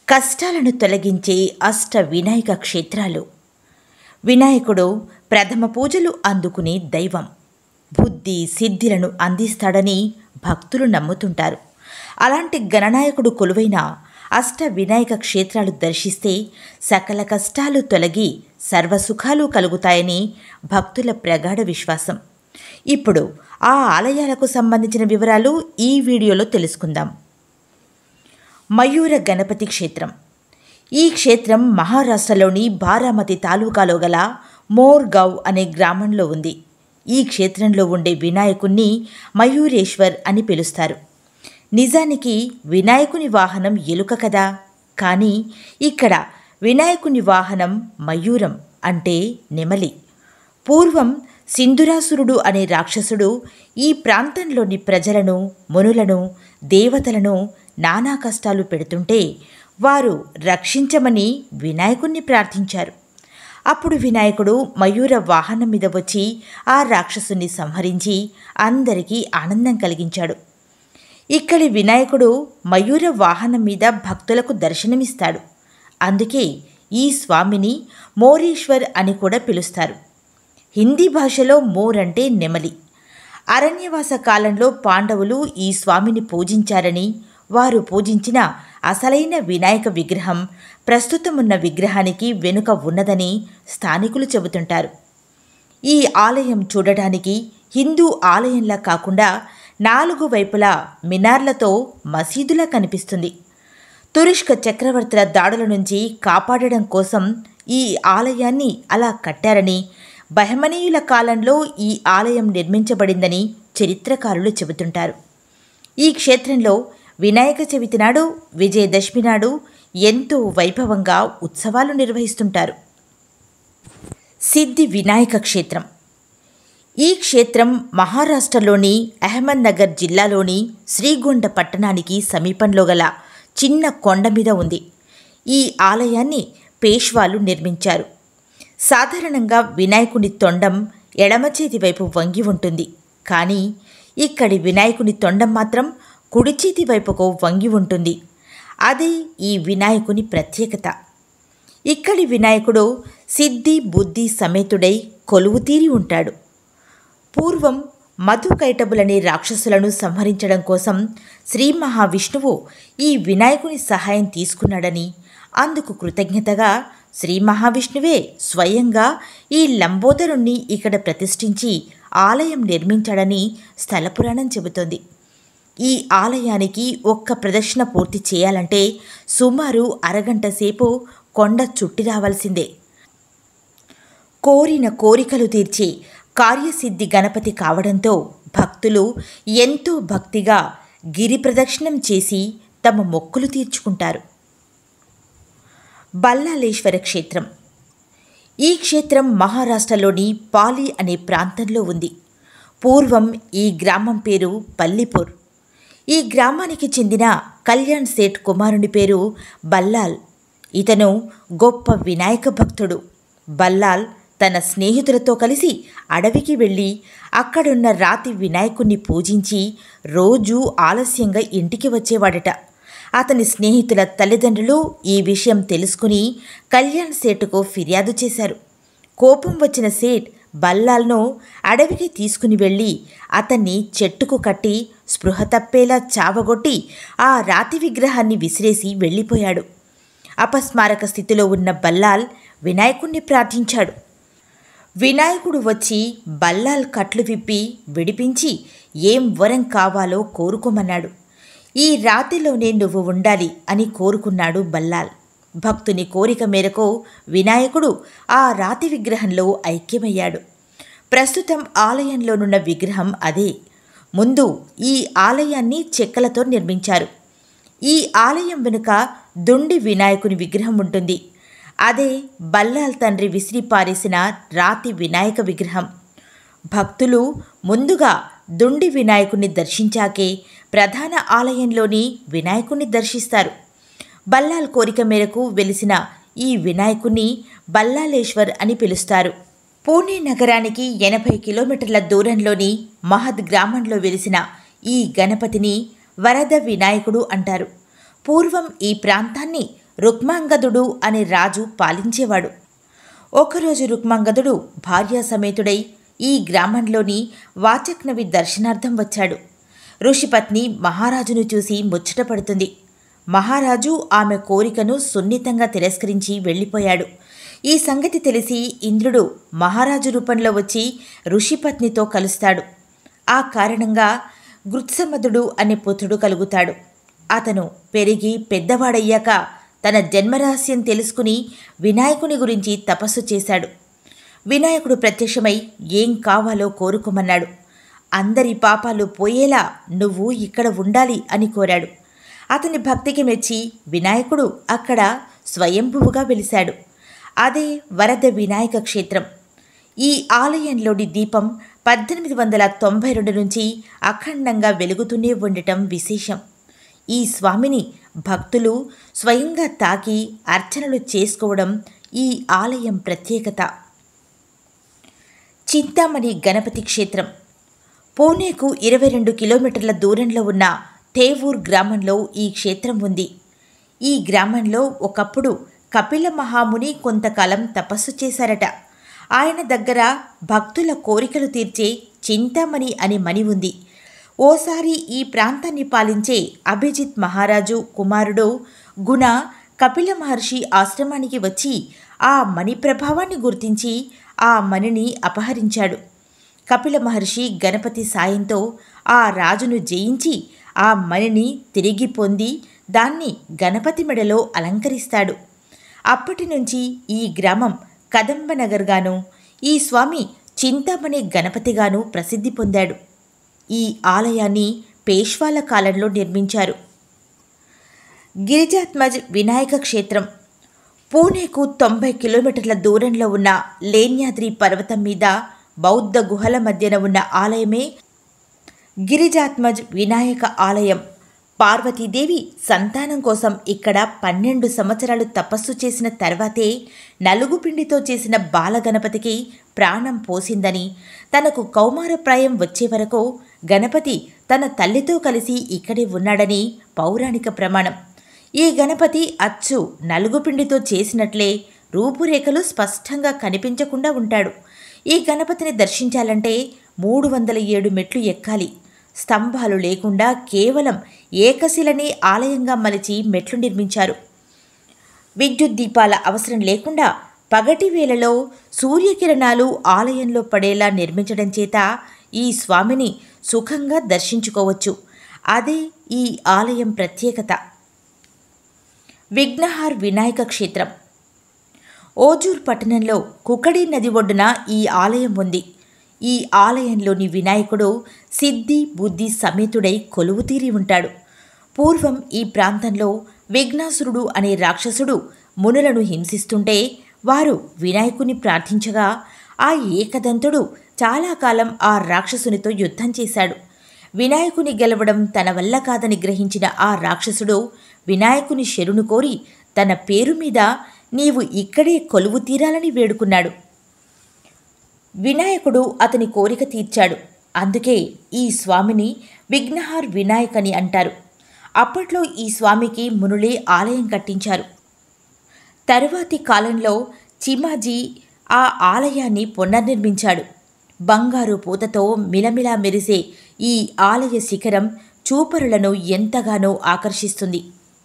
కష్టాలను తొలగించే అష్ట వినాయక క్షేత్రాలు వినాయకుడు ప్రథమ పూజలు అందుకునే దైవం బుద్ధి సిద్ధిలను అందిస్తాడని భక్తులు నమ్ముతుంటారు అలాంటి గణనాయకుడు కొలువైన అష్ట వినాయక క్షేత్రాలు దర్శిస్తే సకల కష్టాలు తొలగి సర్వసుఖాలు కలుగుతాయని భక్తుల ప్రగాఢ విశ్వాసం ఇప్పుడు ఆ ఆలయాలకు సంబంధించిన వివరాలు ఈ వీడియోలో తెలుసుకుందాం మయూర గణపతి క్షేత్రం ఈ క్షేత్రం మహారాష్ట్రలోని బారామతి తాలూకాలో గల మోర్గావ్ అనే గ్రామంలో ఉంది ఈ క్షేత్రంలో ఉండే వినాయకుణ్ణి మయూరేశ్వర్ అని పిలుస్తారు నిజానికి వినాయకుని వాహనం ఎలుక కదా కానీ ఇక్కడ వినాయకుని వాహనం మయూరం అంటే నెమలి పూర్వం సింధురాసురుడు అనే రాక్షసుడు ఈ ప్రాంతంలోని ప్రజలను మునులను దేవతలను నానా కష్టాలు పెడుతుంటే వారు రక్షించమని వినాయకుణ్ణి ప్రార్థించారు అప్పుడు వినాయకుడు మయూర వాహనం మీద వచ్చి ఆ రాక్షసుని సంహరించి అందరికీ ఆనందం కలిగించాడు ఇక్కడి వినాయకుడు మయూర వాహనం మీద భక్తులకు దర్శనమిస్తాడు అందుకే ఈ స్వామిని మోరీశ్వర్ అని కూడా పిలుస్తారు హిందీ భాషలో మోర్ అంటే నెమలి అరణ్యవాస కాలంలో పాండవులు ఈ స్వామిని పూజించారని వారు పూజించిన అసలైన వినాయక విగ్రహం ప్రస్తుతమున్న విగ్రహానికి వెనుక ఉన్నదని స్థానికులు చెబుతుంటారు ఈ ఆలయం చూడడానికి హిందూ ఆలయంలా కాకుండా నాలుగు వైపులా మినార్లతో మసీదులా కనిపిస్తుంది తురుష్క చక్రవర్తుల దాడుల నుంచి కాపాడడం కోసం ఈ ఆలయాన్ని అలా కట్టారని బహమనీయుల కాలంలో ఈ ఆలయం నిర్మించబడిందని చరిత్రకారులు చెబుతుంటారు ఈ క్షేత్రంలో వినాయక చవితి నాడు విజయదశమి నాడు ఎంతో వైభవంగా ఉత్సవాలు నిర్వహిస్తుంటారు సిద్ధి వినాయక క్షేత్రం ఈ క్షేత్రం మహారాష్ట్రలోని అహ్మద్నగర్ జిల్లాలోని శ్రీగొండ పట్టణానికి సమీపంలో గల చిన్న కొండ మీద ఉంది ఈ ఆలయాన్ని పేష్వాలు నిర్మించారు సాధారణంగా వినాయకుని తొండం ఎడమ చేతి వైపు వంగి ఉంటుంది కానీ ఇక్కడి వినాయకుని తొండం మాత్రం కుడి చేతి వైపుకు వంగి ఉంటుంది అదే ఈ వినాయకుని ప్రత్యేకత ఇక్కడి వినాయకుడు సిద్ధి బుద్ధి సమేతుడై కొలువుతీరి ఉంటాడు పూర్వం మధుకైటబులనే రాక్షసులను సంహరించడం కోసం శ్రీ మహావిష్ణువు ఈ వినాయకుని సహాయం తీసుకున్నాడని అందుకు కృతజ్ఞతగా శ్రీ మహావిష్ణువే స్వయంగా ఈ లంబోదరుణ్ణి ఇక్కడ ప్రతిష్ఠించి ఆలయం నిర్మించాడని స్థల పురాణం చెబుతోంది ఈ ఆలయానికి ఒక్క ప్రదర్శన పూర్తి చేయాలంటే సుమారు అరగంట సేపు కొండ చుట్టి రావాల్సిందే కోరిన కోరికలు తీర్చే కార్యసిద్ధి గణపతి కావడంతో భక్తులు ఎంతో భక్తిగా గిరి ప్రదక్షిణం చేసి తమ మొక్కులు తీర్చుకుంటారు బల్లాలేశ్వర క్షేత్రం ఈ క్షేత్రం మహారాష్ట్రలోని పాలి అనే ప్రాంతంలో ఉంది పూర్వం ఈ గ్రామం పేరు పల్లిపూర్ ఈ గ్రామానికి చెందిన కళ్యాణ్ సేఠ్ కుమారుని పేరు బల్లాల్ ఇతను గొప్ప వినాయక భక్తుడు బల్లాల్ తన స్నేహితులతో కలిసి అడవికి వెళ్ళి అక్కడున్న రాతి వినాయకుణ్ణి పూజించి రోజూ ఆలస్యంగా ఇంటికి వచ్చేవాడట అతని స్నేహితుల తల్లిదండ్రులు ఈ విషయం తెలుసుకుని కళ్యాణ్ సేటుకు ఫిర్యాదు చేశారు కోపం వచ్చిన సేట్ బల్లాల్ను అడవికి తీసుకుని వెళ్ళి అతన్ని చెట్టుకు కట్టి స్పృహ తప్పేలా చావగొట్టి ఆ రాతి విగ్రహాన్ని విసిరేసి వెళ్ళిపోయాడు అపస్మారక స్థితిలో ఉన్న బల్లాల్ వినాయకుణ్ణి ప్రార్థించాడు వినాయకుడు వచ్చి బల్లాల్ కట్లు విప్పి విడిపించి ఏం వరం కావాలో కోరుకోమన్నాడు ఈ రాతిలోనే నువ్వు ఉండాలి అని కోరుకున్నాడు బల్లాల్ భక్తుని కోరిక మేరకు వినాయకుడు ఆ రాతి విగ్రహంలో ఐక్యమయ్యాడు ప్రస్తుతం ఆలయంలోనున్న విగ్రహం అదే ముందు ఈ ఆలయాన్ని చెక్కలతో నిర్మించారు ఈ ఆలయం వెనుక దుండి వినాయకుని విగ్రహం ఉంటుంది అదే బల్లాల్ తండ్రి విసిరి పారేసిన రాతి వినాయక విగ్రహం భక్తులు ముందుగా దుండి వినాయకుణ్ణి దర్శించాకే ప్రధాన ఆలయంలోని వినాయకుణ్ణి దర్శిస్తారు బల్లాల్ కోరిక మేరకు వెలిసిన ఈ వినాయకుణ్ణి బల్లాలేశ్వర్ అని పిలుస్తారు పూణే నగరానికి ఎనభై కిలోమీటర్ల దూరంలోని మహద్ గ్రామంలో వెలిసిన ఈ గణపతిని వరద వినాయకుడు అంటారు పూర్వం ఈ ప్రాంతాన్ని రుక్మాంగదుడు అనే రాజు పాలించేవాడు ఒకరోజు రుక్మాంగదుడు భార్యా సమేతుడై ఈ గ్రామంలోని వాచక్నవి దర్శనార్థం వచ్చాడు ఋషిపత్ని మహారాజును చూసి ముచ్చటపడుతుంది మహారాజు ఆమె కోరికను సున్నితంగా తిరస్కరించి వెళ్ళిపోయాడు ఈ సంగతి తెలిసి ఇంద్రుడు మహారాజు రూపంలో వచ్చి ఋషిపత్నితో కలుస్తాడు ఆ కారణంగా గృత్సమదుడు అనే పుత్రుడు కలుగుతాడు అతను పెరిగి పెద్దవాడయ్యాక తన జన్మరహస్యం తెలుసుకుని వినాయకుని గురించి తపస్సు చేశాడు వినాయకుడు ప్రత్యక్షమై ఏం కావాలో కోరుకోమన్నాడు అందరి పాపాలు పోయేలా నువ్వు ఇక్కడ ఉండాలి అని కోరాడు అతని భక్తికి మెచ్చి వినాయకుడు అక్కడ స్వయంభువుగా వెలిశాడు అదే వరద వినాయక క్షేత్రం ఈ ఆలయంలోని దీపం పద్దెనిమిది వందల తొంభై రెండు నుంచి అఖండంగా వెలుగుతూనే ఉండటం విశేషం ఈ స్వామిని భక్తులు స్వయంగా తాకి అర్చనలు చేసుకోవడం ఈ ఆలయం ప్రత్యేకత చింతామణి గణపతి క్షేత్రం పూణేకు ఇరవై రెండు కిలోమీటర్ల దూరంలో ఉన్న తేవూర్ గ్రామంలో ఈ క్షేత్రం ఉంది ఈ గ్రామంలో ఒకప్పుడు కపిల మహాముని కొంతకాలం తపస్సు చేశారట ఆయన దగ్గర భక్తుల కోరికలు తీర్చే చింతామణి అనే మణి ఉంది ఓసారి ఈ ప్రాంతాన్ని పాలించే అభిజిత్ మహారాజు కుమారుడు గుణ కపిల మహర్షి ఆశ్రమానికి వచ్చి ఆ మణి ప్రభావాన్ని గుర్తించి ఆ మణిని అపహరించాడు కపిల మహర్షి గణపతి సాయంతో ఆ రాజును జయించి ఆ మణిని తిరిగి పొంది దాన్ని గణపతి మెడలో అలంకరిస్తాడు అప్పటి నుంచి ఈ గ్రామం కదంబనగర్గాను ఈ స్వామి చింతామణి గణపతిగాను ప్రసిద్ధి పొందాడు ఈ ఆలయాన్ని పేష్వాల కాలంలో నిర్మించారు గిరిజాత్మజ్ వినాయక క్షేత్రం పూణేకు తొంభై కిలోమీటర్ల దూరంలో ఉన్న లేన్యాద్రి పర్వతం మీద బౌద్ధ గుహల మధ్యన ఉన్న ఆలయమే గిరిజాత్మజ్ వినాయక ఆలయం పార్వతీదేవి సంతానం కోసం ఇక్కడ పన్నెండు సంవత్సరాలు తపస్సు చేసిన తర్వాతే నలుగుపిండితో చేసిన బాలగణపతికి ప్రాణం పోసిందని తనకు కౌమారప్రాయం వచ్చే వరకు గణపతి తన తల్లితో కలిసి ఇక్కడే ఉన్నాడని పౌరాణిక ప్రమాణం ఈ గణపతి అచ్చు నలుగుపిండితో చేసినట్లే రూపురేఖలు స్పష్టంగా కనిపించకుండా ఉంటాడు ఈ గణపతిని దర్శించాలంటే మూడు వందల ఏడు మెట్లు ఎక్కాలి స్తంభాలు లేకుండా కేవలం ఏకశిలని ఆలయంగా మలిచి మెట్లు నిర్మించారు విద్యుత్ దీపాల అవసరం లేకుండా పగటి వేళలో సూర్యకిరణాలు ఆలయంలో పడేలా నిర్మించడం చేత ఈ స్వామిని సుఖంగా దర్శించుకోవచ్చు అదే ఈ ఆలయం ప్రత్యేకత విఘ్నహార్ వినాయక క్షేత్రం ఓజూర్ పట్టణంలో కుకడి నది ఒడ్డున ఈ ఆలయం ఉంది ఈ ఆలయంలోని వినాయకుడు సిద్ధి బుద్ధి సమేతుడై కొలువుతీరి ఉంటాడు పూర్వం ఈ ప్రాంతంలో విఘ్నాసురుడు అనే రాక్షసుడు మునులను హింసిస్తుంటే వారు వినాయకుని ప్రార్థించగా ఆ ఏకదంతుడు చాలా కాలం ఆ రాక్షసునితో యుద్ధం చేశాడు వినాయకుని గెలవడం తన వల్ల కాదని గ్రహించిన ఆ రాక్షసుడు వినాయకుని శరును కోరి తన పేరు మీద నీవు ఇక్కడే కొలువు తీరాలని వేడుకున్నాడు వినాయకుడు అతని కోరిక తీర్చాడు అందుకే ఈ స్వామిని విఘ్నహార్ వినాయక్ అని అంటారు అప్పట్లో ఈ స్వామికి మునులే ఆలయం కట్టించారు తరువాతి కాలంలో చిమాజీ ఆ ఆలయాన్ని పునర్నిర్మించాడు బంగారు పూతతో మిలమిలా మెరిసే ఈ ఆలయ శిఖరం చూపరులను ఎంతగానో ఆకర్షిస్తుంది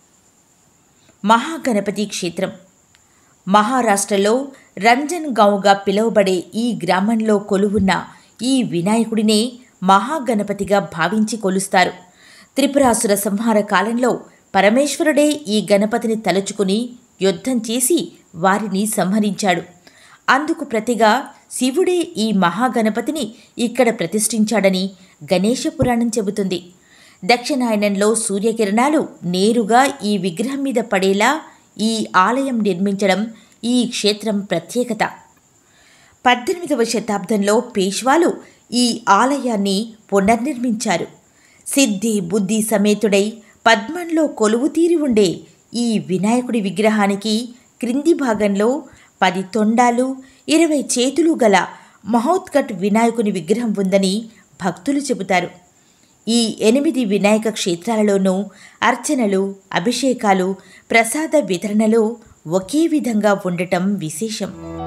మహాగణపతి క్షేత్రం మహారాష్ట్రలో రంజన్ గాంవ్గా పిలువబడే ఈ గ్రామంలో కొలువున్న ఈ వినాయకుడినే మహాగణపతిగా భావించి కొలుస్తారు త్రిపురాసుర సంహార కాలంలో పరమేశ్వరుడే ఈ గణపతిని తలుచుకుని యుద్ధం చేసి వారిని సంహరించాడు అందుకు ప్రతిగా శివుడే ఈ మహాగణపతిని ఇక్కడ ప్రతిష్ఠించాడని గణేష పురాణం చెబుతుంది దక్షిణాయనంలో సూర్యకిరణాలు నేరుగా ఈ విగ్రహం మీద పడేలా ఈ ఆలయం నిర్మించడం ఈ క్షేత్రం ప్రత్యేకత పద్దెనిమిదవ శతాబ్దంలో పేష్వాలు ఈ ఆలయాన్ని పునర్నిర్మించారు సిద్ధి బుద్ధి సమేతుడై పద్మంలో కొలువు తీరి ఉండే ఈ వినాయకుడి విగ్రహానికి క్రింది భాగంలో పది తొండాలు ఇరవై చేతులు గల మహోత్కట్ వినాయకుని విగ్రహం ఉందని భక్తులు చెబుతారు ఈ ఎనిమిది వినాయక క్షేత్రాలలోనూ అర్చనలు అభిషేకాలు ప్రసాద వితరణలు ఒకే విధంగా ఉండటం విశేషం